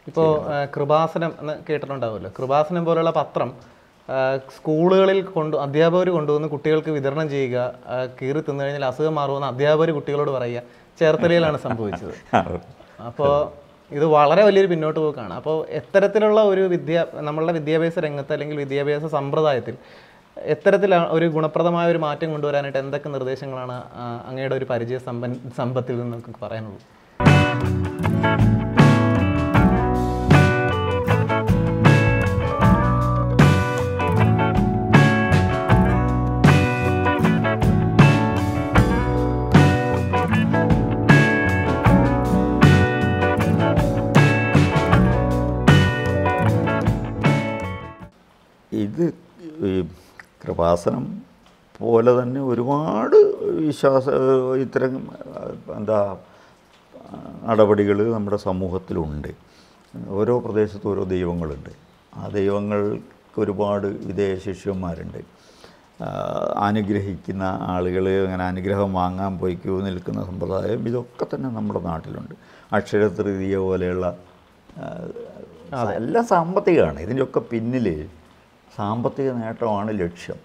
ഇപ്പോൾ കൃപാസനം എന്ന് കേട്ടിട്ടുണ്ടാവുമല്ലോ കൃപാസനം പോലുള്ള പത്രം ആ, സ്കൂളുകളിൽ കൊണ്ട് അധ്യാപകർ കൊണ്ടുവന്ന് കുട്ടികൾക്ക് വിതരണം ചെയ്യുക ആ, കീറി തിന്നു കഴിഞ്ഞാൽ അസുഖം മാറുമെന്ന് അധ്യാപകർ കുട്ടികളോട് പറയുക ചേർത്തലയിലാണ് സംഭവിച്ചത് അപ്പോൾ ഇത് വളരെ വലിയൊരു പിന്നോട്ട് പോക്കാണ് അപ്പോൾ എത്തരത്തിലുള്ള ഒരു വിദ്യാ നമ്മളുടെ വിദ്യാഭ്യാസ രംഗത്ത് അല്ലെങ്കിൽ വിദ്യാഭ്യാസ സമ്പ്രദായത്തിൽ എത്തരത്തിൽ ഒരു ഗുണപ്രദമായ ഒരു മാറ്റം കൊണ്ടുവരാനായിട്ട് എന്തൊക്കെ നിർദ്ദേശങ്ങളാണ് ആ, അങ്ങയുടെ ഒരു പരിചയ സമ്പൻ സമ്പത്തിൽ നിന്ന് നമുക്ക് പറയാനുള്ളത് ഇത് ഈ കൃപാസനം പോലെ തന്നെ ഒരുപാട് വിശ്വാസ ഇത്തരം എന്താ നടപടികൾ നമ്മുടെ സമൂഹത്തിലുണ്ട് ഓരോ പ്രദേശത്തും ഓരോ ദൈവങ്ങളുണ്ട് ആ ദൈവങ്ങൾക്ക് ഒരുപാട് വിധേയ ശിഷ്യന്മാരുണ്ട് ആ, അനുഗ്രഹിക്കുന്ന ആളുകൾ അങ്ങനെ അനുഗ്രഹം വാങ്ങാൻ പോയി ക്യൂ നിൽക്കുന്ന സമ്പ്രദായം ഇതൊക്കെ തന്നെ നമ്മുടെ നാട്ടിലുണ്ട് അക്ഷര തൃതീയ പോലെയുള്ള ആ, എല്ലാം സാമ്പത്തികമാണ് ഇതിൻ്റെയൊക്കെ പിന്നിൽ സാമ്പത്തിക നേട്ടമാണ് ലക്ഷ്യം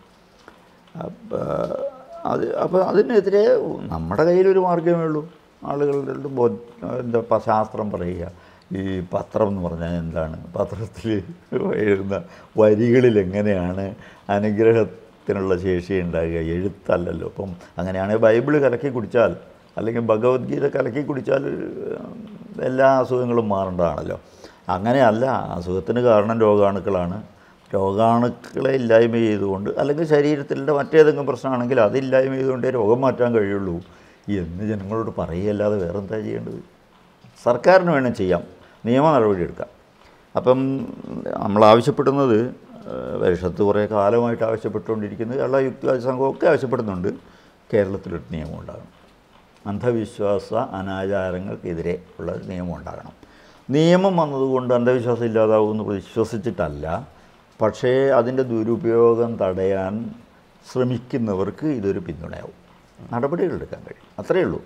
അപ്പോൾ അത് അപ്പോൾ അതിനെതിരെ നമ്മുടെ കയ്യിലൊരു മാർഗ്ഗമേ ഉള്ളൂ ആളുകളുടെ ബോ എന്താ പ- ശാസ്ത്രം പറയുക ഈ പത്രം എന്ന് പറഞ്ഞാൽ എന്താണ് പത്രത്തിൽ എഴുതുന്ന വരികളിൽ എങ്ങനെയാണ് അനുഗ്രഹത്തിനുള്ള ശേഷി ഉണ്ടാകുക എഴുത്തല്ലല്ലോ അപ്പം അങ്ങനെയാണെങ്കിൽ ബൈബിള് കലക്കി കുടിച്ചാൽ അല്ലെങ്കിൽ ഭഗവത്ഗീത കലക്കി കുടിച്ചാൽ ഏഹ്, എല്ലാ അസുഖങ്ങളും മാറേണ്ടതാണല്ലോ അങ്ങനെയല്ല അസുഖത്തിന് കാരണം രോഗാണുക്കളാണ് രോഗാണുക്കളെ ഇല്ലായ്മ ചെയ്തുകൊണ്ട് അല്ലെങ്കിൽ ശരീരത്തിൻ്റെ മറ്റേതെങ്കിലും പ്രശ്നമാണെങ്കിൽ അത് ഇല്ലായ്മ ചെയ്തുകൊണ്ടേ രോഗം മാറ്റാൻ കഴിയുള്ളൂ എന്ന് ജനങ്ങളോട് പറയുകയല്ലാതെ വേറെന്താ ചെയ്യേണ്ടത് സർക്കാരിന് വേണം ചെയ്യാം നിയമ നടപടി എടുക്കാം അപ്പം നമ്മൾ ആവശ്യപ്പെടുന്നത് ഏഹ്, പരിഷത്ത് കുറേ കാലമായിട്ട് ആവശ്യപ്പെട്ടുകൊണ്ടിരിക്കുന്നത് കേരള യുക്തിവാദി സംഘമൊക്കെ ആവശ്യപ്പെടുന്നുണ്ട് കേരളത്തിലൊരു നിയമം ഉണ്ടാകണം അന്ധവിശ്വാസ അനാചാരങ്ങൾക്കെതിരെ ഉള്ള ഒരു നിയമം ഉണ്ടാകണം നിയമം വന്നതുകൊണ്ട് അന്ധവിശ്വാസം ഇല്ലാതാവുമെന്ന് വിശ്വസിച്ചിട്ടല്ല പക്ഷേ അതിൻ്റെ ദുരുപയോഗം തടയാൻ ശ്രമിക്കുന്നവർക്ക് ഇതൊരു പിന്തുണയാവും നടപടികൾ എടുക്കാൻ കഴിയും അത്രയേ ഉള്ളൂ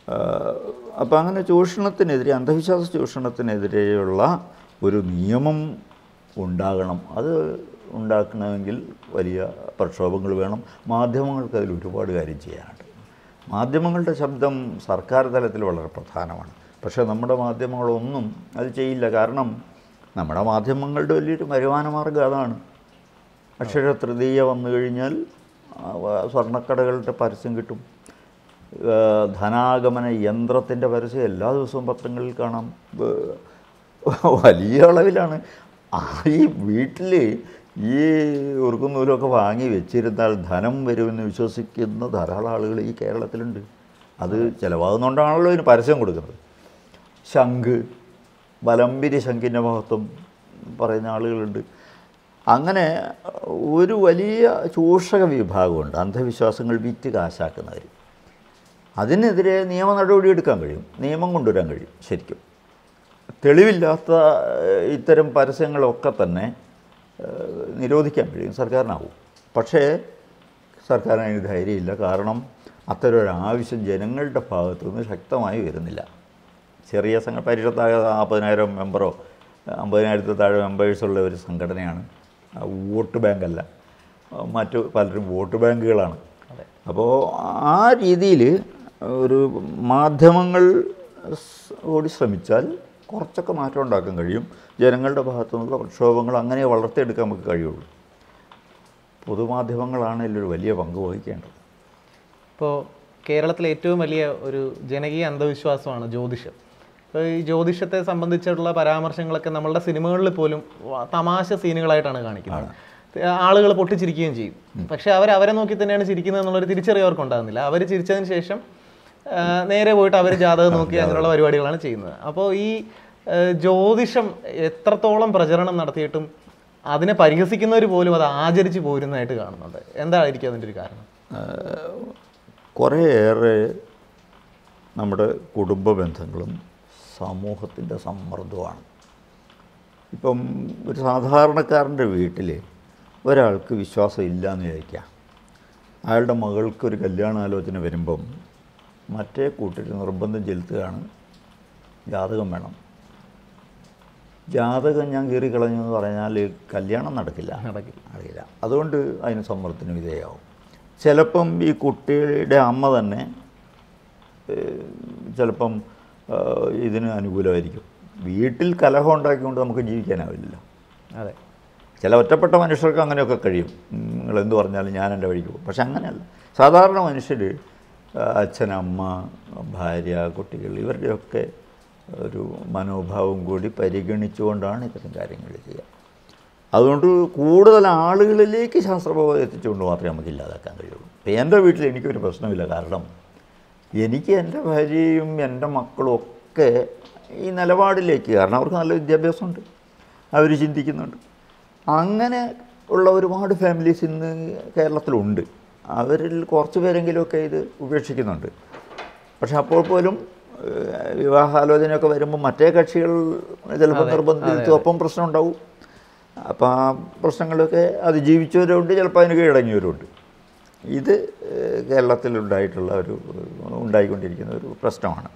അപ്പോൾ അങ്ങനെ ചൂഷണത്തിനെതിരെ അന്ധവിശ്വാസ ചൂഷണത്തിനെതിരെയുള്ള ഒരു നിയമം ഉണ്ടാകണം അത് ഉണ്ടാക്കണമെങ്കിൽ വലിയ പ്രക്ഷോഭങ്ങൾ വേണം മാധ്യമങ്ങൾക്ക് അതിൽ ഒരുപാട് കാര്യം ചെയ്യാനുണ്ട് മാധ്യമങ്ങളുടെ ശബ്ദം സർക്കാർ തലത്തിൽ വളരെ പ്രധാനമാണ് പക്ഷേ നമ്മുടെ മാധ്യമങ്ങളൊന്നും അത് ചെയ്യില്ല കാരണം നമ്മുടെ മാധ്യമങ്ങളുടെ വലിയൊരു വരുമാന മാർഗ്ഗം അതാണ് അക്ഷര തൃതീയ വന്നു കഴിഞ്ഞാൽ ആ, വ- സ്വർണ്ണക്കടകളുടെ പരസ്യം കിട്ടും ആ, ധനാഗമന യന്ത്രത്തിൻ്റെ പരസ്യം എല്ലാ ദിവസവും പത്രങ്ങളിൽ കാണാം വ- വലിയ അളവിലാണ് ആ ഈ വീട്ടിൽ ഈ ഉറുക്കും നൂലൊക്കെ വാങ്ങി വെച്ചിരുന്നാൽ ധനം വരുമെന്ന് വിശ്വസിക്കുന്ന ധാരാളം ആളുകൾ ഈ കേരളത്തിലുണ്ട് അത് ചിലവാകുന്നതുകൊണ്ടാണല്ലോ ഇതിന് പരസ്യം കൊടുക്കുന്നത് ശംഖ് വലമ്പിരി ശംഖിൻ്റെ മഹത്വം പറയുന്ന ആളുകളുണ്ട് അങ്ങനെ ഒരു വലിയ ചൂഷക വിഭാഗമുണ്ട് അന്ധവിശ്വാസങ്ങൾ വിറ്റ് കാശാക്കുന്നവർ അതിനെതിരെ നിയമ നടപടി എടുക്കാൻ കഴിയും നിയമം കൊണ്ടുവരാൻ കഴിയും ശരിക്കും തെളിവില്ലാത്ത ഏഹ്, ഇത്തരം പരസ്യങ്ങളൊക്കെ തന്നെ ഏഹ്, നിരോധിക്കാൻ കഴിയും സർക്കാരിനാവും പക്ഷേ സർക്കാരിന് അതിന് ധൈര്യമില്ല കാരണം അത്തരം ഒരു ആവശ്യം ജനങ്ങളുടെ ഭാഗത്തു നിന്ന് ശക്തമായി വരുന്നില്ല ചെറിയ സംഘ പരിഷത്താകെ നാൽപ്പതിനായിരം മെമ്പറോ അമ്പതിനായിരത്തിൽ താഴെ മെമ്പേഴ്സുള്ള ഒരു സംഘടനയാണ് ആ, വോട്ട് ബാങ്കല്ല ആ, മറ്റു പലരും വോട്ട് ബാങ്കുകളാണ് അപ്പോൾ ആ രീതിയിൽ ഒരു മാധ്യമങ്ങൾ സ് കൂടി ശ്രമിച്ചാൽ കുറച്ചൊക്കെ മാറ്റം ഉണ്ടാക്കാൻ കഴിയും ജനങ്ങളുടെ ഭാഗത്തു നിന്നുള്ള പ്രക്ഷോഭങ്ങൾ അങ്ങനെ വളർത്തിയെടുക്കാൻ നമുക്ക് കഴിയുള്ളൂ പൊതുമാധ്യമങ്ങളാണ് ഇതിലൊരു വലിയ പങ്ക് വഹിക്കേണ്ടത് ഇപ്പോൾ കേരളത്തിലെ ഏറ്റവും വലിയ ഒരു ജനകീയ അന്ധവിശ്വാസമാണ് ജ്യോതിഷം ഇപ്പോൾ ഈ ജ്യോതിഷത്തെ സംബന്ധിച്ചിട്ടുള്ള പരാമർശങ്ങളൊക്കെ നമ്മളുടെ സിനിമകളിൽ പോലും വ- തമാശ സീനുകളായിട്ടാണ് കാണിക്കുന്നത് ആളുകൾ പൊട്ടിച്ചിരിക്കുകയും ചെയ്യും പക്ഷെ അവർ അവരെ നോക്കി തന്നെയാണ് ചിരിക്കുന്നത് എന്നുള്ളൊരു തിരിച്ചറിവ് അവർക്ക് ഉണ്ടാകുന്നില്ല അവർ ചിരിച്ചതിന് ശേഷം ആ, നേരെ പോയിട്ട് അവർ ജാതകം നോക്കി അങ്ങനെയുള്ള പരിപാടികളാണ് ചെയ്യുന്നത് അപ്പോൾ ഈ ആ, ജ്യോതിഷം എത്രത്തോളം പ്രചരണം നടത്തിയിട്ടും അതിനെ പരിഹസിക്കുന്നവർ പോലും അത് ആചരിച്ച് പോരുന്നതായിട്ട് കാണുന്നുണ്ട് എന്തായിരിക്കും അതിൻ്റെ ഒരു കാരണം കുറേയേറെ നമ്മുടെ കുടുംബ ബന്ധങ്ങളും സമൂഹത്തിൻ്റെ സമ്മർദ്ദമാണ് ഇപ്പം ഒരു സാധാരണക്കാരൻ്റെ വീട്ടിൽ ഒരാൾക്ക് വിശ്വാസം ഇല്ല എന്ന് വിചാരിക്കാം അയാളുടെ മകൾക്ക് ഒരു കല്യാണാലോചന വരുമ്പം മറ്റേ കൂട്ടർ നിർബന്ധം ചെലുത്തുകയാണ് ജാതകം വേണം ജാതകം ഞാൻ കീറി കളഞ്ഞു എന്ന് പറഞ്ഞാൽ കല്യാണം നടക്കില്ല നടക്കില്ല അറിയില്ല അതുകൊണ്ട് അതിന് സമ്മർദ്ദത്തിന് വിധേയമാവും ചിലപ്പം ഈ കുട്ടിയുടെ അമ്മ തന്നെ ഏഹ്, ചിലപ്പം ഏഹ്, ഇതിന് അനുകൂലമായിരിക്കും വീട്ടിൽ കലഹം ഉണ്ടാക്കിക്കൊണ്ട് നമുക്ക് ജീവിക്കാനാവില്ലല്ലോ അതെ ചില ഒറ്റപ്പെട്ട മനുഷ്യർക്ക് അങ്ങനെയൊക്കെ കഴിയും നിങ്ങൾ എന്ത് പറഞ്ഞാലും ഞാൻ എൻ്റെ വഴിക്ക് പോകും പക്ഷെ അങ്ങനെയല്ല സാധാരണ മനുഷ്യർ അച്ഛൻ അമ്മ ഭാര്യ കുട്ടികൾ ഇവരുടെയൊക്കെ ഒരു മനോഭാവം കൂടി പരിഗണിച്ചുകൊണ്ടാണ് ഇത്തരം കാര്യങ്ങൾ ചെയ്യുക അതുകൊണ്ട് കൂടുതൽ ആളുകളിലേക്ക് ശാസ്ത്രബോധം എത്തിച്ചുകൊണ്ട് മാത്രമേ നമുക്ക് ഇല്ലാതാക്കാൻ കഴിയുള്ളൂ ഇപ്പം എൻ്റെ വീട്ടിൽ എനിക്കൊരു പ്രശ്നമില്ല കാരണം എനിക്ക് എൻ്റെ ഭാര്യയും എൻ്റെ മക്കളും ഒക്കെ ഈ നിലപാടിലേക്ക് കാരണം അവർക്ക് നല്ല വിദ്യാഭ്യാസമുണ്ട് അവർ ചിന്തിക്കുന്നുണ്ട് അങ്ങനെ ഉള്ള ഒരുപാട് ഫാമിലീസ് ഇന്ന് കേരളത്തിലുണ്ട് അവരിൽ കുറച്ച് പേരെങ്കിലുമൊക്കെ ഇത് ഉപേക്ഷിക്കുന്നുണ്ട് പക്ഷെ അപ്പോൾ പോലും ഏഹ്, വിവാഹാലോചനയൊക്കെ വരുമ്പോൾ മറ്റേ കക്ഷികൾ ചിലപ്പോൾ നിർബന്ധിച്ചു ഒപ്പം പ്രശ്നം ഉണ്ടാവും അപ്പോൾ ആ പ്രശ്നങ്ങളൊക്കെ അതിജീവിച്ചവരുണ്ട് ചിലപ്പോൾ അതിന് കീഴടങ്ങിയവരുണ്ട് ഇത് ഏഹ്, കേരളത്തിലുണ്ടായിട്ടുള്ള ഒരു ഉണ്ടായിക്കൊണ്ടിരിക്കുന്ന ഒരു പ്രശ്നമാണ്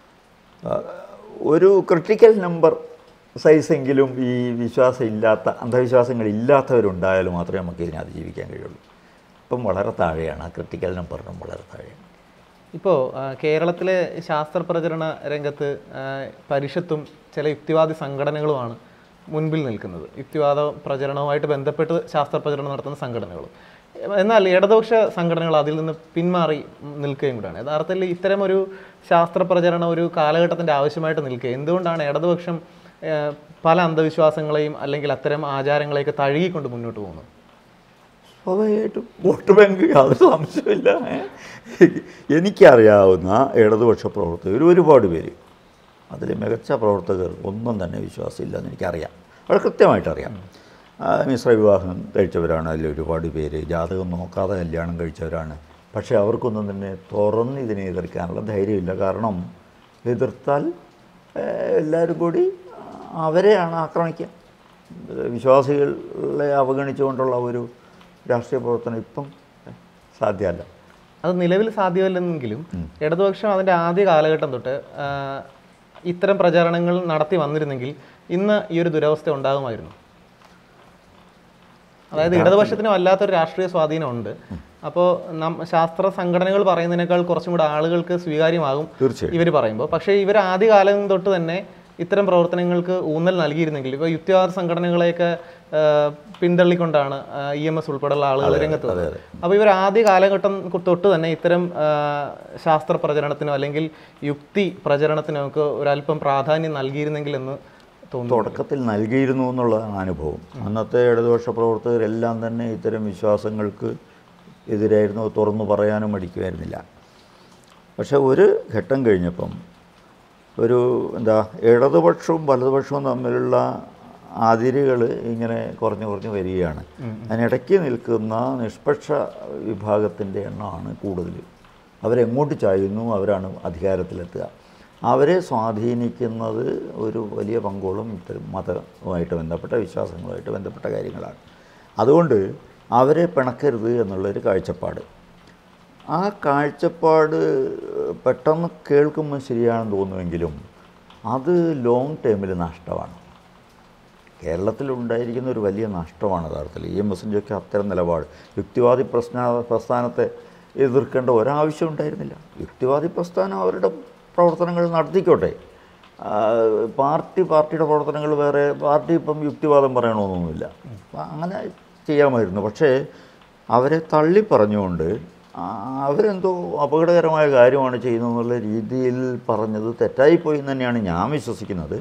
ആ, ഒരു ക്രിട്ടിക്കൽ നമ്പർ സൈസെങ്കിലും ഈ വിശ്വാസം ഇല്ലാത്ത അന്ധവിശ്വാസങ്ങൾ ഇല്ലാത്തവരുണ്ടായാൽ മാത്രമേ നമുക്ക് ഇതിനെ അതിജീവിക്കാൻ കഴിയുള്ളൂ ഇപ്പം വളരെ താഴെയാണ് ആ ക്രിട്ടിക്കൽ നമ്പറിനും വളരെ താഴെയാണ് ഇപ്പോൾ കേരളത്തിലെ ശാസ്ത്ര പ്രചരണ രംഗത്ത് ആ, പരിഷത്തും ചില യുക്തിവാദി സംഘടനകളുമാണ് മുൻപിൽ നിൽക്കുന്നത് യുക്തിവാദ പ്രചരണവുമായിട്ട് ബന്ധപ്പെട്ട് ശാസ്ത്ര പ്രചരണം നടത്തുന്ന സംഘടനകൾ എന്നാൽ ഇടതുപക്ഷ സംഘടനകൾ അതിൽ നിന്ന് പിന്മാറി നിൽക്കുകയും കൂടെയാണ് യഥാർത്ഥത്തിൽ ഇത്തരം ഒരു ശാസ്ത്ര പ്രചരണം ഒരു കാലഘട്ടത്തിൻ്റെ ആവശ്യമായിട്ട് നിൽക്കുക എന്തുകൊണ്ടാണ് ഇടതുപക്ഷം ആ, പല അന്ധവിശ്വാസങ്ങളെയും അല്ലെങ്കിൽ അത്തരം ആചാരങ്ങളെയൊക്കെ തഴുകിക്കൊണ്ട് മുന്നോട്ട് പോകുന്നത് സ്വാഭാവികമായിട്ടും വോട്ട് ബാങ്ക് യാതൊരു സംശയമില്ല ഏ. എനിക്കറിയാവുന്ന ഇടതുപക്ഷ പ്രവർത്തകർ ഒരുപാട് പേര് അതിൽ മികച്ച പ്രവർത്തകർ ഒന്നും തന്നെ വിശ്വാസമില്ലെന്ന് എനിക്കറിയാം വളരെ കൃത്യമായിട്ടറിയാം ആ, മിശ്ര വിവാഹം കഴിച്ചവരാണ് അതിൽ ഒരുപാട് പേര് ജാതകം നോക്കാതെ കല്യാണം കഴിച്ചവരാണ് പക്ഷേ അവർക്കൊന്നും തന്നെ തുറന്ന് ഇതിനെ എതിർക്കാനുള്ള ധൈര്യമില്ല കാരണം എതിർത്താൽ ഏ, എല്ലാവരും കൂടി അവരെയാണ് ആക്രമിക്കുക വിശ്വാസികളെ അവഗണിച്ചുകൊണ്ടുള്ള ഒരു രാഷ്ട്രീയ പ്രവർത്തനം ഇപ്പം സാധ്യമല്ല അത് നിലവിൽ സാധ്യമല്ലെങ്കിലും ഇടതുപക്ഷം അതിൻ്റെ ആദ്യ കാലഘട്ടം തൊട്ട് ആ, ഇത്തരം പ്രചാരണങ്ങൾ നടത്തി വന്നിരുന്നെങ്കിൽ ഇന്ന് ഈ ഒരു ദുരവസ്ഥ ഉണ്ടാകുമായിരുന്നു അതായത് ഇടതുപക്ഷത്തിനും വല്ലാത്തൊരു രാഷ്ട്രീയ സ്വാധീനമുണ്ട് അപ്പോൾ നം ശാസ്ത്ര സംഘടനകൾ പറയുന്നതിനേക്കാൾ കുറച്ചും കൂടെ ആളുകൾക്ക് സ്വീകാര്യമാകും തീർച്ചയായും ഇവർ പറയുമ്പോൾ പക്ഷേ ഇവർ ആദ്യ കാലം തൊട്ട് തന്നെ ഇത്തരം പ്രവർത്തനങ്ങൾക്ക് ഊന്നൽ നൽകിയിരുന്നെങ്കിൽ ഇപ്പോൾ യുക്തിവാദ സംഘടനകളെയൊക്കെ ആ, പിന്തള്ളിക്കൊണ്ടാണ് ഇ എം എസ് ഉൾപ്പെടെയുള്ള ആളുകൾ രംഗത്ത് വന്നത് അപ്പോൾ ഇവർ ആദ്യ കാലഘട്ടം തൊട്ട് തന്നെ ഇത്തരം ആ, ശാസ്ത്ര പ്രചരണത്തിനോ അല്ലെങ്കിൽ യുക്തി പ്രചരണത്തിനോ ഒക്കെ ഒരല്പം പ്രാധാന്യം നൽകിയിരുന്നെങ്കിൽ എന്ന് തോന്നുന്നു തുടക്കത്തിൽ നൽകിയിരുന്നു എന്നുള്ളതാണ് അനുഭവം അന്നത്തെ ഇടതുപക്ഷ പ്രവർത്തകരെല്ലാം തന്നെ ഇത്തരം വിശ്വാസങ്ങൾക്ക് എതിരായിരുന്നു അത് തുറന്നു പറയാനും മടിക്കുമായിരുന്നില്ല പക്ഷെ ഒരു ഘട്ടം കഴിഞ്ഞപ്പം ഒരു എന്താ ഇടതുപക്ഷവും വലതുപക്ഷവും തമ്മിലുള്ള അതിരുകൾ ഇങ്ങനെ കുറഞ്ഞു കുറഞ്ഞു വരികയാണ് അതിനിടയ്ക്ക് നിൽക്കുന്ന നിഷ്പക്ഷ വിഭാഗത്തിൻ്റെ എണ്ണമാണ് കൂടുതൽ അവരെങ്ങോട്ട് ചായുന്നു അവരാണ് അധികാരത്തിലെത്തുക അവരെ സ്വാധീനിക്കുന്നത് ഒരു വലിയ പങ്കോളം ഇത്തരം മതവുമായിട്ട് ബന്ധപ്പെട്ട വിശ്വാസങ്ങളുമായിട്ട് ബന്ധപ്പെട്ട കാര്യങ്ങളാണ് അതുകൊണ്ട് അവരെ പിണക്കരുത് എന്നുള്ളൊരു കാഴ്ചപ്പാട് ആ കാഴ്ചപ്പാട് പെട്ടെന്ന് കേൾക്കുമ്പോൾ ശരിയാണെന്ന് തോന്നുമെങ്കിലും അത് ലോങ് ടേമിൽ നഷ്ടമാണ് കേരളത്തിലുണ്ടായിരിക്കുന്ന ഒരു വലിയ നഷ്ടമാണ് യഥാർത്ഥത്തിൽ ഇ എം എസിൻ്റെയൊക്കെ അത്തരം നിലപാട് യുക്തിവാദി പ്രശ്ന പ്രസ്ഥാനത്തെ എതിർക്കേണ്ട ഒരാവശ്യം ഉണ്ടായിരുന്നില്ല യുക്തിവാദി പ്രസ്ഥാനം അവരുടെ പ്രവർത്തനങ്ങൾ നടത്തിക്കോട്ടെ ആ, പാർട്ടി പാർട്ടിയുടെ പ്രവർത്തനങ്ങൾ വേറെ പാർട്ടി ഇപ്പം യുക്തിവാദം പറയണമെന്നൊന്നുമില്ല അപ്പം അങ്ങനെ ചെയ്യാമായിരുന്നു പക്ഷേ അവരെ തള്ളി പറഞ്ഞുകൊണ്ട് ആ, അവരെന്തോ അപകടകരമായ കാര്യമാണ് ചെയ്യുന്നതെന്നുള്ള രീതിയിൽ പറഞ്ഞത് തെറ്റായിപ്പോയി എന്ന് തന്നെയാണ് ഞാൻ വിശ്വസിക്കുന്നത്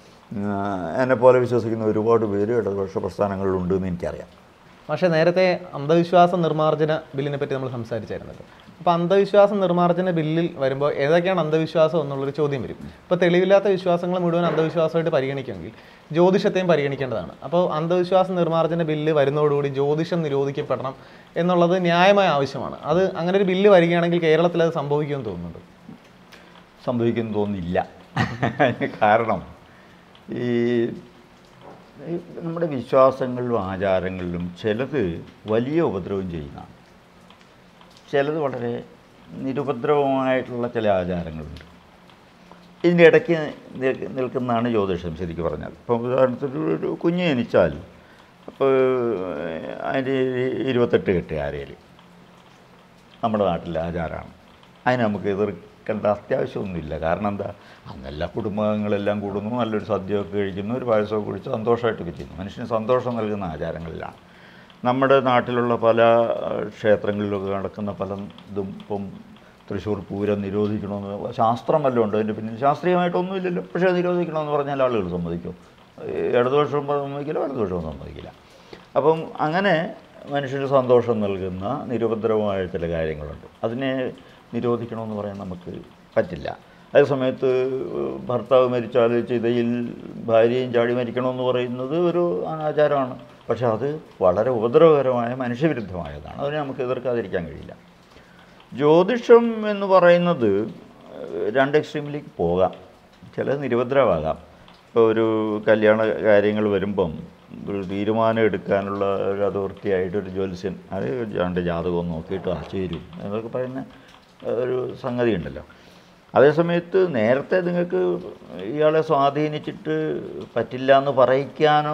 എന്നെ പോലെ വിശ്വസിക്കുന്ന ഒരുപാട് പേര് ഇടതുപക്ഷ പ്രസ്ഥാനങ്ങളിലുണ്ട് എന്ന് എനിക്കറിയാം പക്ഷേ നേരത്തെ അന്ധവിശ്വാസ നിർമ്മാർജ്ജന ബില്ലിനെ പറ്റി നമ്മൾ സംസാരിച്ചായിരുന്നല്ലോ അപ്പോൾ അന്ധവിശ്വാസ നിർമ്മാർജ്ജന ബില്ലിൽ വരുമ്പോൾ ഏതൊക്കെയാണ് അന്ധവിശ്വാസം എന്നുള്ളൊരു ചോദ്യം വരും ഇപ്പോൾ തെളിവില്ലാത്ത വിശ്വാസങ്ങൾ മുഴുവൻ അന്ധവിശ്വാസമായിട്ട് പരിഗണിക്കുമെങ്കിൽ ജ്യോതിഷത്തെയും പരിഗണിക്കേണ്ടതാണ് അപ്പോൾ അന്ധവിശ്വാസ നിർമ്മാർജ്ജന ബില്ല് വരുന്നതോടുകൂടി ജ്യോതിഷം നിരോധിക്കപ്പെടണം എന്നുള്ളത് ന്യായമായ ആവശ്യമാണ് അത് അങ്ങനെ ഒരു ബില്ല് വരികയാണെങ്കിൽ കേരളത്തിൽ അത് സംഭവിക്കുമെന്ന് തോന്നുന്നുണ്ട് സംഭവിക്കുന്നു തോന്നുന്നില്ല കാരണം ഈ ഈ നമ്മുടെ വിശ്വാസങ്ങളിലും ആചാരങ്ങളിലും ചിലത് വലിയ ഉപദ്രവം ചെയ്യുന്നതാണ് ചിലത് വളരെ നിരുപദ്രവമായിട്ടുള്ള ചില ആചാരങ്ങളുണ്ട് ഇതിൻ്റെ ഇടയ്ക്ക് നിൽ- നിൽക്കുന്നതാണ് ജ്യോതിഷം ശരിക്കും പറഞ്ഞാൽ ഇപ്പം ഉദാഹരണത്തിന് ഒരു കുഞ്ഞ് ജനിച്ചാൽ അപ്പോൾ അതിൻ്റെ ഇരുപത്തെട്ട് കെട്ട് ആരയിൽ നമ്മുടെ നാട്ടിലെ ആചാരമാണ് അതിന് നമുക്ക് എതിർക്കേണ്ട അത്യാവശ്യമൊന്നുമില്ല കാരണം എന്താ അന്നെല്ലാ കുടുംബാംഗങ്ങളെല്ലാം കൂടുന്നു നല്ലൊരു സദ്യയൊക്കെ കഴിക്കുന്നു ഒരു പായസമൊക്കെ കുടിച്ച് സന്തോഷമായിട്ടൊക്കെ ചെയ്യുന്നു മനുഷ്യന് സന്തോഷം നൽകുന്ന ആചാരങ്ങളിലാണ് നമ്മുടെ നാട്ടിലുള്ള പല ഏഹ്, ക്ഷേത്രങ്ങളിലൊക്കെ നടക്കുന്ന പല ഇതും ഇപ്പം തൃശ്ശൂർ പൂരം നിരോധിക്കണമെന്ന് ശാസ്ത്രം വല്ലതും ഉണ്ട് അതിൻ്റെ പിന്നിൽ ശാസ്ത്രീയമായിട്ടൊന്നുമില്ലല്ലോ പക്ഷേ അത് നിരോധിക്കണമെന്ന് പറഞ്ഞാൽ ആളുകൾ സമ്മതിക്കും ഇടതുപക്ഷവും സമ്മതിക്കില്ല വലതുപക്ഷവും സമ്മതിക്കില്ല അപ്പം അങ്ങനെ മനുഷ്യന് സന്തോഷം നൽകുന്ന നിരുപദ്രവമായ ചില കാര്യങ്ങളുണ്ട് അതിനെ നിരോധിക്കണമെന്ന് പറയാൻ നമുക്ക് പറ്റില്ല അതേ സമയത്ത് ഭർത്താവ് മരിച്ചാൽ ചിതയിൽ ഭാര്യയും ചാടി മരിക്കണമെന്ന് പറയുന്നത് ഒരു അനാചാരമാണ് പക്ഷേ അത് വളരെ ഉപദ്രവകരമായ മനുഷ്യവിരുദ്ധമായതാണ് അതിനെ നമുക്ക് എതിർക്കാതിരിക്കാൻ കഴിയില്ല ജ്യോതിഷം എന്ന് പറയുന്നത് ഏഹ്, രണ്ട് എക്സ്ട്രീമിലേക്ക് പോകാം ചിലത് നിരുപദ്രവാകാം ഇപ്പോൾ ഒരു കല്യാണ കാര്യങ്ങൾ വരുമ്പം ഒരു തീരുമാനം എടുക്കാനുള്ള ഒരു അതോറിറ്റിയായിട്ട് ഒരു ജ്യോത്സ്യൻ അത് രണ്ട് ജാതകം നോക്കിയിട്ട് ആ ചേരും എന്നൊക്കെ പറയുന്ന ഒരു സംഗതി ഉണ്ടല്ലോ അതേസമയത്ത് നേരത്തെ നിങ്ങൾക്ക് ഇയാളെ സ്വാധീനിച്ചിട്ട് പറ്റില്ല എന്ന് പറയിക്കാനോ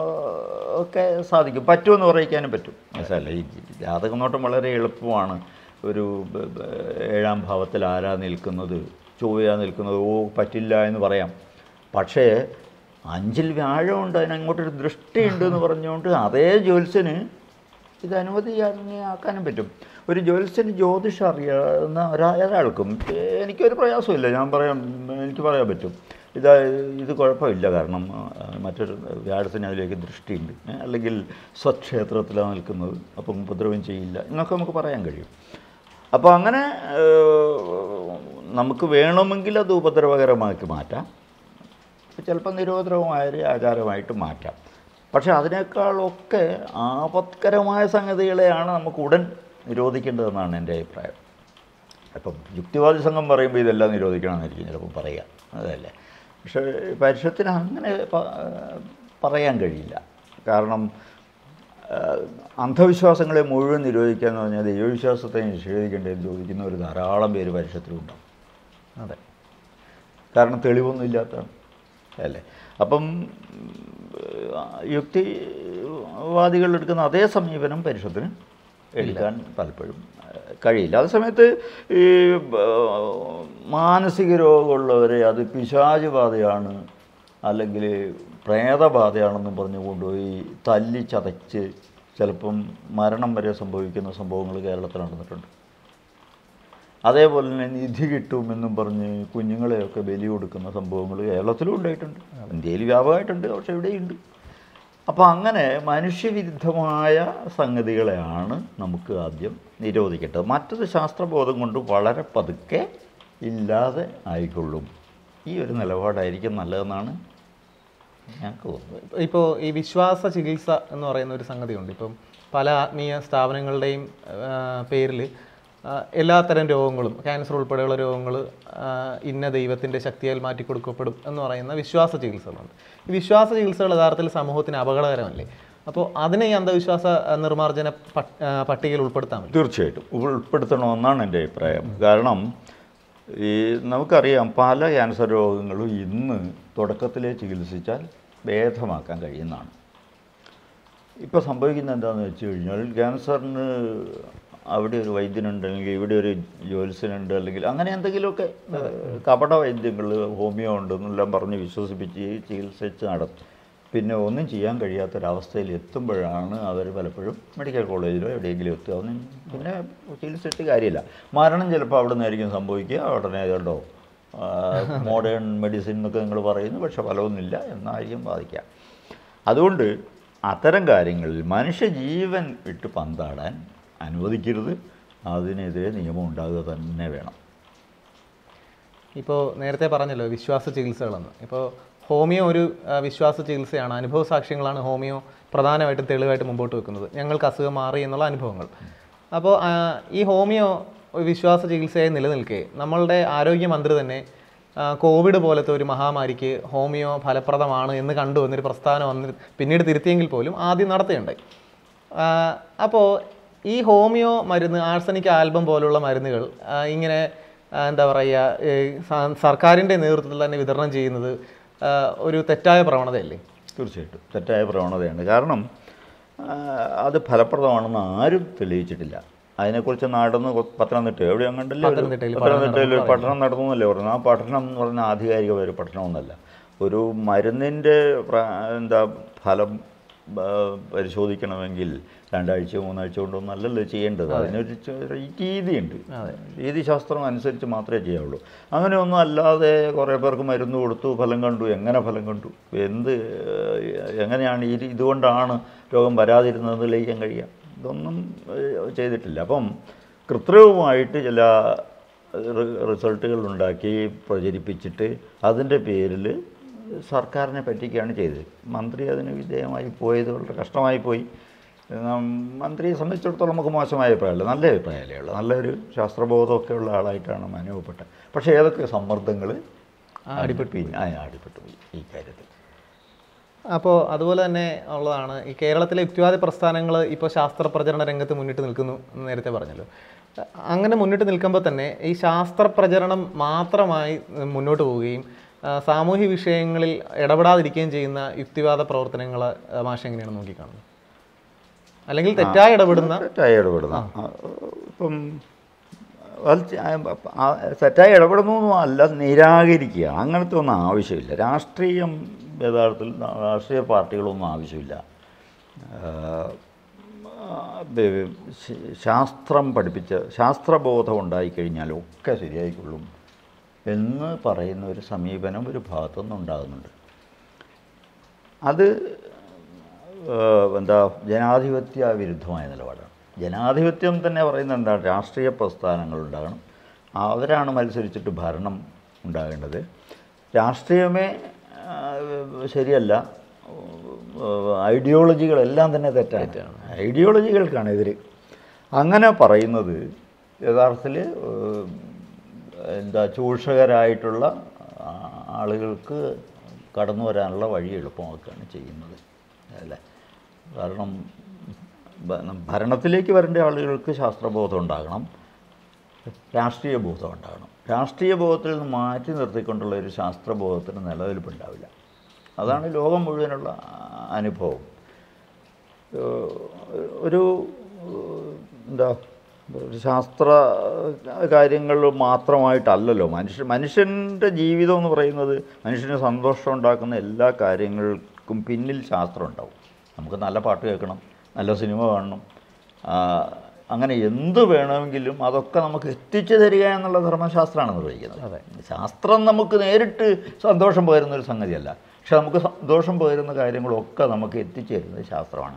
ഒക്കെ സാധിക്കും പറ്റുമെന്ന് പറയിക്കാനും പറ്റും മനസ്സിലല്ല ഈ ജാതക നോട്ടം വളരെ എളുപ്പമാണ് ഒരു ബ- ബ- ഏഴാം ഭാവത്തിൽ ആരാ നിൽക്കുന്നത് ചൊവ്വയാ നിൽക്കുന്നത് ഓ പറ്റില്ല എന്ന് പറയാം പക്ഷേ അഞ്ചിൽ വ്യാഴമുണ്ട് അതിനങ്ങോട്ടൊരു ദൃഷ്ടിയുണ്ട് എന്ന് പറഞ്ഞുകൊണ്ട് അതേ ജ്യോത്സ്യന് ഇത് അനുമതിയാക്കാനും പറ്റും ഒരു ജ്യോത്സ്യന് ജ്യോതിഷം അറിയാവുന്ന ഒരാ- ഒരാൾക്കും ഏഹ് എനിക്കൊരു പ്രയാസമില്ല ഞാൻ പറയാം എനിക്ക് പറയാൻ പറ്റും ഇത് ഇത് കുഴപ്പമില്ല കാരണം ആ, മറ്റൊരു വ്യാഴത്തിന് അതിലേക്ക് ദൃഷ്ടിയുണ്ട് ഏ, അല്ലെങ്കിൽ സ്വക്ഷേത്രത്തിലാണ് നിൽക്കുന്നത് അപ്പം ഉപദ്രവം ചെയ്യില്ല എന്നൊക്കെ നമുക്ക് പറയാൻ കഴിയും അപ്പോൾ അങ്ങനെ ഏഹ്, നമുക്ക് വേണമെങ്കിൽ അത് ഉപദ്രവകരമാക്കി മാറ്റാം ചിലപ്പോൾ നിരോധനമായ ഒരു ആചാരമായിട്ട് മാറ്റാം പക്ഷേ അതിനേക്കാളൊക്കെ ആപത്കരമായ സംഗതികളെയാണ് നമുക്ക് ഉടൻ നിരോധിക്കേണ്ടതെന്നാണ് എൻ്റെ അഭിപ്രായം അപ്പം യുക്തിവാദി സംഘം പറയുമ്പോൾ ഇതെല്ലാം നിരോധിക്കണമെന്നായിരിക്കും ചിലപ്പോൾ പറയുക അതല്ലേ പക്ഷേ പരിഷത്തിന് അങ്ങനെ പ- പറയാൻ കഴിയില്ല കാരണം ആ, അന്ധവിശ്വാസങ്ങളെ മുഴുവൻ നിരോധിക്കുക എന്ന് പറഞ്ഞാൽ ദൈവവിശ്വാസത്തെ നിഷേധിക്കേണ്ടതെന്ന് ചോദിക്കുന്ന ഒരു ധാരാളം പേര് പരിഷത്തിലുണ്ടാവും അതെ കാരണം തെളിവൊന്നും ഇല്ലാത്തതാണ് അല്ലേ അപ്പം ആ, യുക്തിവാദികൾ എടുക്കുന്ന അതേ സമീപനം പരിഷത്തിന് എടുക്കാൻ പലപ്പോഴും ആ, കഴിയില്ല അതേ സമയത്ത് ഈ ആ, മാനസിക രോഗമുള്ളവരെ അത് പിശാച് ബാധയാണ് അല്ലെങ്കിൽ പ്രേതബാധയാണെന്നും പറഞ്ഞ് കൊണ്ടുപോയി തല്ലി ചതച്ച് ചിലപ്പം മരണം വരെ സംഭവിക്കുന്ന സംഭവങ്ങൾ കേരളത്തിൽ നടന്നിട്ടുണ്ട് അതേപോലെ തന്നെ നിധി കിട്ടുമെന്നും പറഞ്ഞ് കുഞ്ഞുങ്ങളെയൊക്കെ ബലി കൊടുക്കുന്ന സംഭവങ്ങൾ കേരളത്തിലും ഉണ്ടായിട്ടുണ്ട് ഇന്ത്യയിൽ വ്യാപകമായിട്ടുണ്ട് പക്ഷെ ഇവിടെയുണ്ട് അപ്പോൾ അങ്ങനെ മനുഷ്യവിരുദ്ധമായ സംഗതികളെയാണ് നമുക്ക് ആദ്യം നിരോധിക്കേണ്ടത് മറ്റത് ശാസ്ത്രബോധം കൊണ്ട് വളരെ പതുക്കെ ഇല്ലാതെ ആയിക്കൊള്ളും ഈ ഒരു നിലപാടായിരിക്കും നല്ലതെന്നാണ് ഞങ്ങൾക്ക് തോന്നുന്നത് ഇപ്പോൾ ഈ വിശ്വാസ ചികിത്സ എന്ന് പറയുന്ന ഒരു സംഗതിയുണ്ട് ഇപ്പം പല ആത്മീയ സ്ഥാപനങ്ങളുടെയും പേരിൽ എല്ലാത്തരം രോഗങ്ങളും ക്യാൻസർ ഉൾപ്പെടെയുള്ള രോഗങ്ങൾ ഇന്ന ദൈവത്തിൻ്റെ ശക്തിയാൽ മാറ്റി കൊടുക്കപ്പെടും എന്ന് പറയുന്ന വിശ്വാസ ചികിത്സകളുണ്ട് ഈ വിശ്വാസ ചികിത്സകൾ യഥാർത്ഥത്തിൽ സമൂഹത്തിന് അപകടകരമല്ലേ അപ്പോൾ അതിനെ ഈ അന്ധവിശ്വാസ ആ, നിർമ്മാർജ്ജന പട്ട്- ആ, പട്ടികയിൽ ഉൾപ്പെടുത്താൻ പറ്റും തീർച്ചയായിട്ടും ഉൾപ്പെടുത്തണമെന്നാണ് എൻ്റെ അഭിപ്രായം കാരണം ഈ നമുക്കറിയാം പല ക്യാൻസർ രോഗങ്ങളും ഇന്ന് തുടക്കത്തിലേ ചികിത്സിച്ചാൽ ഭേദമാക്കാൻ കഴിയുന്നതാണ് ഇപ്പോൾ സംഭവിക്കുന്നത് എന്താണെന്ന് വെച്ച് കഴിഞ്ഞാൽ ക്യാൻസറിന് അവിടെ ഒരു വൈദ്യനുണ്ട് അല്ലെങ്കിൽ ഇവിടെ ഒരു ജ്യോത്സ്യനുണ്ട് അല്ലെങ്കിൽ അങ്ങനെ എന്തെങ്കിലുമൊക്കെ ഏഹ്, കപട വൈദ്യങ്ങൾ ഹോമിയോ ഉണ്ടെന്നെല്ലാം പറഞ്ഞ് വിശ്വസിപ്പിച്ച് ചികിത്സിച്ച് നടത്തും പിന്നെ ഒന്നും ചെയ്യാൻ കഴിയാത്തൊരവസ്ഥയിൽ എത്തുമ്പോഴാണ് അവർ പലപ്പോഴും മെഡിക്കൽ കോളേജിലോ എവിടെയെങ്കിലും എത്തുക ഒന്നും പിന്നെ ചികിത്സിച്ചിട്ട് കാര്യമില്ല മരണം ചിലപ്പോൾ അവിടെ നിന്നായിരിക്കും സംഭവിക്കുക ഉടനെ കണ്ടോ മോഡേൺ മെഡിസിൻ എന്നൊക്കെ നിങ്ങൾ പറയുന്നു പക്ഷെ ഫലമൊന്നുമില്ല എന്നായിരിക്കും ബാധിക്കുക അതുകൊണ്ട് അത്തരം കാര്യങ്ങളിൽ മനുഷ്യജീവൻ വിട്ട് പന്താടാൻ അനുവദിക്കരുത് അതിനെതിരെ നിയമം ഉണ്ടാകുക തന്നെ വേണം ഇപ്പോൾ നേരത്തെ പറഞ്ഞല്ലോ വിശ്വാസ ചികിത്സകളെന്ന് ഇപ്പോൾ ഹോമിയോ ഒരു ആ, വിശ്വാസ ചികിത്സയാണ് അനുഭവ സാക്ഷ്യങ്ങളാണ് ഹോമിയോ പ്രധാനമായിട്ടും തെളിവായിട്ട് മുമ്പോട്ട് വെക്കുന്നത് ഞങ്ങൾക്ക് അസുഖം മാറി എന്നുള്ള അനുഭവങ്ങൾ അപ്പോൾ ആ, ഈ ഹോമിയോ ഒരു വിശ്വാസ ചികിത്സയായി നിലനിൽക്കെ നമ്മളുടെ ആരോഗ്യമന്ത്രി തന്നെ ആ, കോവിഡ് പോലത്തെ ഒരു മഹാമാരിക്ക് ഹോമിയോ ഫലപ്രദമാണ് എന്ന് കണ്ടു എന്നൊരു പ്രസ്താവന വന്ന് പിന്നീട് തിരുത്തിയെങ്കിൽ പോലും ആദ്യം നടത്തുകയുണ്ടായി അപ്പോൾ ഈ ഹോമിയോ മരുന്ന് ആഴ്സനിക് ആൽബം പോലുള്ള മരുന്നുകൾ ആ, ഇങ്ങനെ ആ, എന്താ പറയുക സർക്കാരിൻ്റെ നേതൃത്വത്തിൽ തന്നെ വിതരണം ചെയ്യുന്നത് ആ, ഒരു തെറ്റായ പ്രവണതയല്ലേ തീർച്ചയായിട്ടും തെറ്റായ പ്രവണതയാണ് കാരണം ആ, അത് ഫലപ്രദമാണെന്ന് ആരും തെളിയിച്ചിട്ടില്ല അതിനെക്കുറിച്ച് നടന്ന് കൊ- പത്തനംതിട്ട എവിടെ അങ്ങണ്ടല്ലേ ഒരു- പത്തനംതിട്ടയിൽ പത്തനംതിട്ടയിൽ ഒരു പഠനം നടത്തുന്നല്ലേ പറഞ്ഞു ആ പഠനം എന്ന് പറഞ്ഞാൽ ആധികാരിക ഒരു പഠനമൊന്നുമല്ല ഒരു മരുന്നിൻ്റെ പ്ര- എന്താ ഫലം ആ, പരിശോധിക്കണമെങ്കിൽ രണ്ടാഴ്ച മൂന്നാഴ്ച കൊണ്ടൊന്നും അല്ലല്ലോ ചെയ്യേണ്ടത് അതിനൊരു ചെ- ഒരു രീതിയുണ്ട് രീതിശാസ്ത്രം അനുസരിച്ച് മാത്രമേ ചെയ്യാവുള്ളൂ അങ്ങനെയൊന്നും അല്ലാതെ കുറേ പേർക്ക് മരുന്ന് കൊടുത്തു ഫലം കണ്ടു എങ്ങനെ ഫലം കണ്ടു എന്ത് ഏഹ്, എങ്ങനെയാണ് ഈ ഇതുകൊണ്ടാണ് രോഗം വരാതിരുന്നത് തെളിയിക്കാൻ കഴിയുക ഇതൊന്നും ഏഹ്, ചെയ്തിട്ടില്ല അപ്പം കൃത്രിമമായിട്ട് ചില റി- റിസൾട്ടുകൾ ഉണ്ടാക്കി പ്രചരിപ്പിച്ചിട്ട് അതിൻ്റെ പേരിൽ സർക്കാരിനെ പറ്റിക്കുകയാണ് ചെയ്തത് മന്ത്രി അതിന് വിധേയമായി പോയത് വളരെ കഷ്ടമായി പോയി ഉം, മന്ത്രിയെ സംബന്ധിച്ചിടത്തോളം നമുക്ക് മോശമായ അഭിപ്രായമല്ല നല്ല അഭിപ്രായമല്ലേ ഉള്ളൂ നല്ലൊരു ശാസ്ത്രബോധമൊക്കെ ഉള്ള ആളായിട്ടാണ് അനുഭവപ്പെട്ടത് പക്ഷേ ഏതൊക്കെ സമ്മർദ്ദങ്ങൾ അടിപ്പെട്ടു അടിപ്പെട്ടു പോയി ഈ കാര്യത്തിൽ അപ്പോൾ അതുപോലെ തന്നെ ഉള്ളതാണ് ഈ കേരളത്തിലെ യുക്തിവാദി പ്രസ്ഥാനങ്ങൾ ഇപ്പോൾ ശാസ്ത്ര പ്രചരണ രംഗത്ത് മുന്നിട്ട് നിൽക്കുന്നു എന്ന് നേരത്തെ പറഞ്ഞല്ലോ അങ്ങനെ മുന്നിട്ട് നിൽക്കുമ്പോൾ തന്നെ ഈ ശാസ്ത്ര പ്രചരണം മാത്രമായി മുന്നോട്ട് പോവുകയും ആ, സാമൂഹ്യ വിഷയങ്ങളിൽ ഇടപെടാതിരിക്കുകയും ചെയ്യുന്ന യുക്തിവാദ പ്രവർത്തനങ്ങൾ മാഷ എങ്ങനെയാണ് നോക്കിക്കാണുന്നത് അല്ലെങ്കിൽ തെറ്റായി ഇടപെടുന്ന തെറ്റായി ഇടപെടുന്ന ആ, ഇപ്പം അത് ച- ആ, തെറ്റായി ഇടപെടുന്നു എന്നും അല്ല നിരാകരിക്കുക അങ്ങനത്തെ ഒന്നും ആവശ്യമില്ല രാഷ്ട്രീയം യഥാർത്ഥത്തിൽ രാഷ്ട്രീയ പാർട്ടികളൊന്നും ആവശ്യമില്ല ആ, ബ- ശ- ശാസ്ത്രം പഠിപ്പിച്ച് ശാസ്ത്രബോധം ഉണ്ടായിക്കഴിഞ്ഞാൽ ഒക്കെ ശരിയായിക്കൊള്ളും എന്ന് പറയുന്ന ഒരു സമീപനം ഒരു ഭാഗത്തുനിന്ന് ഉണ്ടാകുന്നുണ്ട് അത് ഏഹ്, എന്താ ജനാധിപത്യ വിരുദ്ധമായ നിലപാടാണ് ജനാധിപത്യം തന്നെ പറയുന്നത് എന്താണ് രാഷ്ട്രീയ പ്രസ്ഥാനങ്ങൾ ഉണ്ടാകണം അവരാണ് മത്സരിച്ചിട്ട് ഭരണം ഉണ്ടാകേണ്ടത് രാഷ്ട്രീയമേ ഏഹ്, ശരിയല്ല ഏഹ്, ഐഡിയോളജികളെല്ലാം തന്നെ തെറ്റാണ് ഐഡിയോളജികൾക്കാണ് എതിര് അങ്ങനെ പറയുന്നത് യഥാർത്ഥത്തിൽ ഏഹ്, എന്താ ചൂഷകരായിട്ടുള്ള ആ- ആളുകൾക്ക് കടന്നു വരാനുള്ള വഴി എളുപ്പമാക്കുകയാണ് ചെയ്യുന്നത് അല്ലേ കാരണം ഭ- ഭരണത്തിലേക്ക് വരേണ്ട ആളുകൾക്ക് ശാസ്ത്രബോധം ഉണ്ടാകണം രാഷ്ട്രീയ ബോധം ഉണ്ടാകണം രാഷ്ട്രീയ ബോധത്തിൽ നിന്ന് മാറ്റി നിർത്തിക്കൊണ്ടുള്ള ഒരു ശാസ്ത്രബോധത്തിന് നിലനിൽപ്പുണ്ടാവില്ല അതാണ് ലോകം മുഴുവനുള്ള അനുഭവം ഏഹ് ഒരു ഏഹ് എന്താ ഒരു ശാസ്ത്ര കാര്യങ്ങൾ മാത്രമായിട്ടല്ലല്ലോ മനുഷ്യ മനുഷ്യൻ്റെ ജീവിതം എന്ന് പറയുന്നത് മനുഷ്യന് സന്തോഷം ഉണ്ടാക്കുന്ന എല്ലാ കാര്യങ്ങൾക്കും പിന്നിൽ ശാസ്ത്രം ഉണ്ടാവും നമുക്ക് നല്ല പാട്ട് കേൾക്കണം നല്ല സിനിമ കാണണം ആ, അങ്ങനെ എന്ത് വേണമെങ്കിലും അതൊക്കെ നമുക്ക് എത്തിച്ചു തരിക എന്നുള്ള ധർമ്മശാസ്ത്രമാണ് നിർവഹിക്കുന്നത് ശാസ്ത്രം നമുക്ക് നേരിട്ട് സന്തോഷം പകരുന്ന ഒരു സംഗതിയല്ല പക്ഷെ നമുക്ക് സന്തോഷം പകരുന്ന കാര്യങ്ങളൊക്കെ നമുക്ക് എത്തിച്ചു തരുന്നത് ശാസ്ത്രമാണ്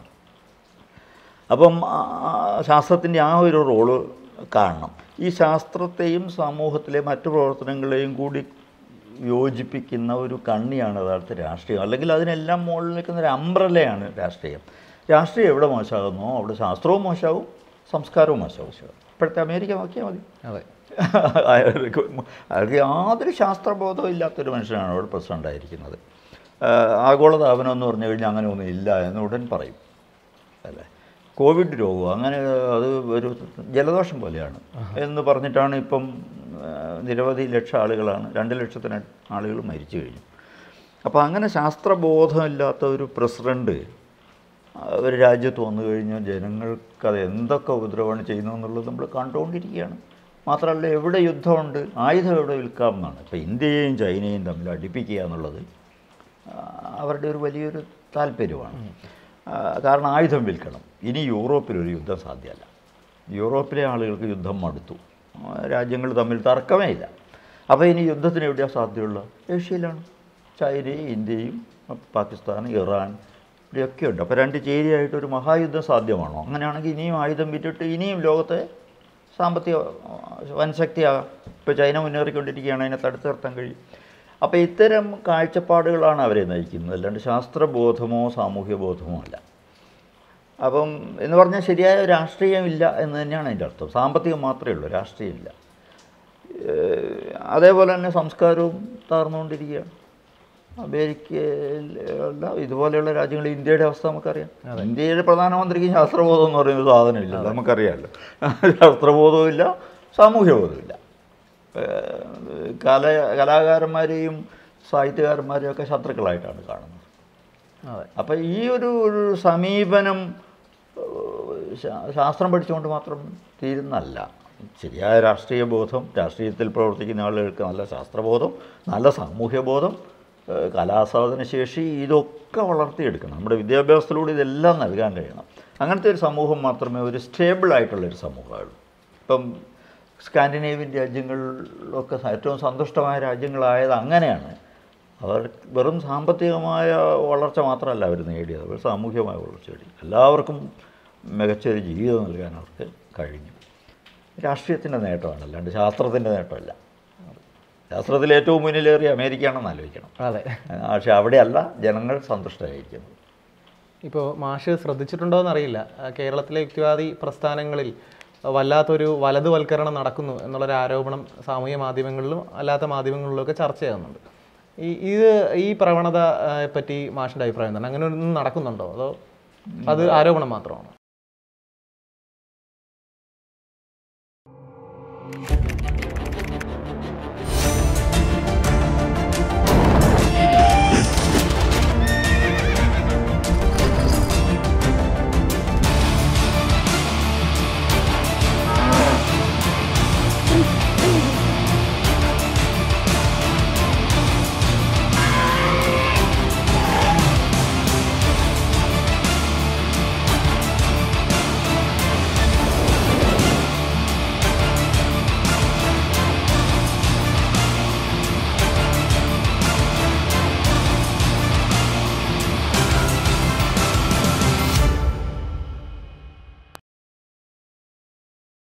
അപ്പം ശാസ്ത്രത്തിൻ്റെ ആ ഒരു റോള് കാണണം ഈ ശാസ്ത്രത്തെയും സമൂഹത്തിലെ മറ്റു പ്രവർത്തനങ്ങളെയും കൂടി യോജിപ്പിക്കുന്ന ഒരു കണ്ണിയാണ് യഥാർത്ഥ രാഷ്ട്രീയം അല്ലെങ്കിൽ അതിനെല്ലാം മുകളിൽ നിൽക്കുന്ന ഒരു അമ്പ്രലയാണ് രാഷ്ട്രീയം രാഷ്ട്രീയം എവിടെ മോശമാകുന്നോ അവിടെ ശാസ്ത്രവും മോശമാവും സംസ്കാരവും മോശമാവും ഇപ്പോഴത്തെ അമേരിക്ക നോക്കിയാൽ മതി അതെ അയാൾക്ക് അയാൾക്ക് യാതൊരു ശാസ്ത്രബോധവും ഇല്ലാത്തൊരു മനുഷ്യനാണ് അവിടെ പ്രസിഡന്റ് ആയിരിക്കുന്നത് ആഹ് ആഗോളതാപനം എന്ന് പറഞ്ഞു കഴിഞ്ഞാൽ അങ്ങനെ ഒന്നും ഇല്ല എന്ന് ഉടൻ പറയും അല്ലേ കോവിഡ് രോഗം അങ്ങനെ അത് ഒരു ജലദോഷം പോലെയാണ് എന്ന് പറഞ്ഞിട്ടാണ് ഇപ്പം ആഹ് നിരവധി ലക്ഷം ആളുകളാണ് രണ്ട് ലക്ഷത്തിന് ആളുകൾ മരിച്ചു കഴിഞ്ഞു അപ്പോൾ അങ്ങനെ ശാസ്ത്രബോധമില്ലാത്ത ഒരു പ്രസിഡന്റ് ആഹ് ഒരു രാജ്യത്ത് വന്നു കഴിഞ്ഞാൽ ജനങ്ങൾക്ക് അത് എന്തൊക്കെ ഉപദ്രവമാണ് ചെയ്യുന്നതെന്നുള്ളത് നമ്മൾ കണ്ടുകൊണ്ടിരിക്കുകയാണ് മാത്രമല്ല എവിടെ യുദ്ധമുണ്ട് ആയുധം എവിടെ വിൽക്കാം എന്നാണ് ഇപ്പോൾ ഇന്ത്യയും ചൈനയും തമ്മിൽ അടുപ്പിക്കുക എന്നുള്ളത് ആ, അവരുടെ ഒരു വലിയൊരു താല്പര്യമാണ് ആ, കാരണം ആയുധം വിൽക്കണം ഇനി യൂറോപ്പിലൊരു യുദ്ധം സാധ്യമല്ല യൂറോപ്പിലെ ആളുകൾക്ക് യുദ്ധം മടുത്തു ആ, രാജ്യങ്ങൾ തമ്മിൽ തർക്കമേ ഇല്ല അപ്പോൾ ഇനി യുദ്ധത്തിന് എവിടെയാണ് സാധ്യതയുള്ളത് ഏഷ്യയിലാണ് ചൈനയും ഇന്ത്യയും പാകിസ്ഥാൻ ഇറാൻ ഇവിടെയൊക്കെ ഉണ്ട് അപ്പോൾ രണ്ട് ചേരിയായിട്ട് ഒരു മഹായുദ്ധം സാധ്യമാണോ അങ്ങനെയാണെങ്കിൽ ഇനിയും ആയുധം വിറ്റിട്ട് ഇനിയും ലോകത്തെ സാമ്പത്തിക ആ, വൻശക്തിയാകാം ഇപ്പോൾ ചൈന മുന്നേറിക്കൊണ്ടിരിക്കുകയാണ് അതിനെ തടുത്തു നിർത്താൻ കഴിയും അപ്പോൾ ഇത്തരം കാഴ്ചപ്പാടുകളാണ് അവരെ നയിക്കുന്നത് അല്ലാണ്ട് ശാസ്ത്രബോധമോ സാമൂഹ്യ ബോധമോ അല്ല അപ്പം എന്ന് പറഞ്ഞാൽ ശരിയായ രാഷ്ട്രീയമില്ല എന്ന് തന്നെയാണ് അതിൻ്റെ അർത്ഥം സാമ്പത്തികം മാത്രമേ ഉള്ളൂ രാഷ്ട്രീയമില്ല ഏഹ് അതേപോലെ തന്നെ സംസ്കാരവും താർന്നുകൊണ്ടിരിക്കുകയാണ് അമേരിക്കയിലുള്ള ഇതുപോലെയുള്ള രാജ്യങ്ങൾ ഇന്ത്യയുടെ അവസ്ഥ നമുക്കറിയാം ഇന്ത്യയുടെ പ്രധാനമന്ത്രിക്ക് ശാസ്ത്രബോധം എന്ന് പറയുന്ന സാധനമില്ല നമുക്കറിയാമല്ലോ ശാസ്ത്രബോധവും ഇല്ല സാമൂഹ്യ ബോധവും ഇല്ല ഏഹ്, കല കലാകാരന്മാരെയും സാഹിത്യകാരന്മാരെയും ഒക്കെ ശത്രുക്കളായിട്ടാണ് കാണുന്നത് അതെ അപ്പം ഈ ഒരു ഒരു സമീപനം ഏഹ്, ശാ- ശാസ്ത്രം പഠിച്ചുകൊണ്ട് മാത്രം തീരുന്നല്ല ശരിയായ രാഷ്ട്രീയ ബോധം രാഷ്ട്രീയത്തിൽ പ്രവർത്തിക്കുന്ന ആളുകൾക്ക് നല്ല ശാസ്ത്രബോധം നല്ല സാമൂഹ്യ ബോധം ഏഹ്, കലാസ്വാദന ശേഷി ഇതൊക്കെ വളർത്തിയെടുക്കണം നമ്മുടെ വിദ്യാഭ്യാസത്തിലൂടെ ഇതെല്ലാം നൽകാൻ കഴിയണം അങ്ങനത്തെ ഒരു സമൂഹം മാത്രമേ ഒരു സ്റ്റേബിൾ ആയിട്ടുള്ളൊരു സമൂഹമുള്ളൂ ഇപ്പം സ്കാൻഡിനേവിയൻ രാജ്യങ്ങളിലൊക്കെ ഏറ്റവും സന്തുഷ്ടമായ രാജ്യങ്ങളായത് അങ്ങനെയാണ് അവർ വെറും സാമ്പത്തികമായ വളർച്ച മാത്രമല്ല അവർ നേടിയത് അവർ സാമൂഹികമായ വളർച്ച നേടി എല്ലാവർക്കും മികച്ചൊരു ജീവിതം നൽകാൻ അവർക്ക് കഴിഞ്ഞു രാഷ്ട്രീയത്തിൻ്റെ നേട്ടമാണ് അല്ലാണ്ട് ശാസ്ത്രത്തിൻ്റെ നേട്ടമല്ല ശാസ്ത്രത്തിൽ ഏറ്റവും മുന്നിലേറിയ അമേരിക്കയാണെന്ന് ആലോചിക്കണം അതെ പക്ഷെ അവിടെയല്ല ജനങ്ങൾ സന്തുഷ്ടരായിരിക്കുന്നത് ഇപ്പോൾ മാഷ് ശ്രദ്ധിച്ചിട്ടുണ്ടോ എന്നറിയില്ല ആ, കേരളത്തിലെ യുക്തിവാദി പ്രസ്ഥാനങ്ങളിൽ വല്ലാത്തൊരു വലതുവൽക്കരണം നടക്കുന്നു എന്നുള്ളൊരു ആരോപണം സാമൂഹ്യ മാധ്യമങ്ങളിലും അല്ലാത്ത മാധ്യമങ്ങളിലും ഒക്കെ ചർച്ച ചെയ്യുന്നുണ്ട് ഈ ഇത് ഈ പ്രവണത ആ, പറ്റി മാഷിൻ്റെ അഭിപ്രായം എന്താണ് അങ്ങനെ ഒന്നും നടക്കുന്നുണ്ടോ അതോ അത് ആരോപണം മാത്രമാണോ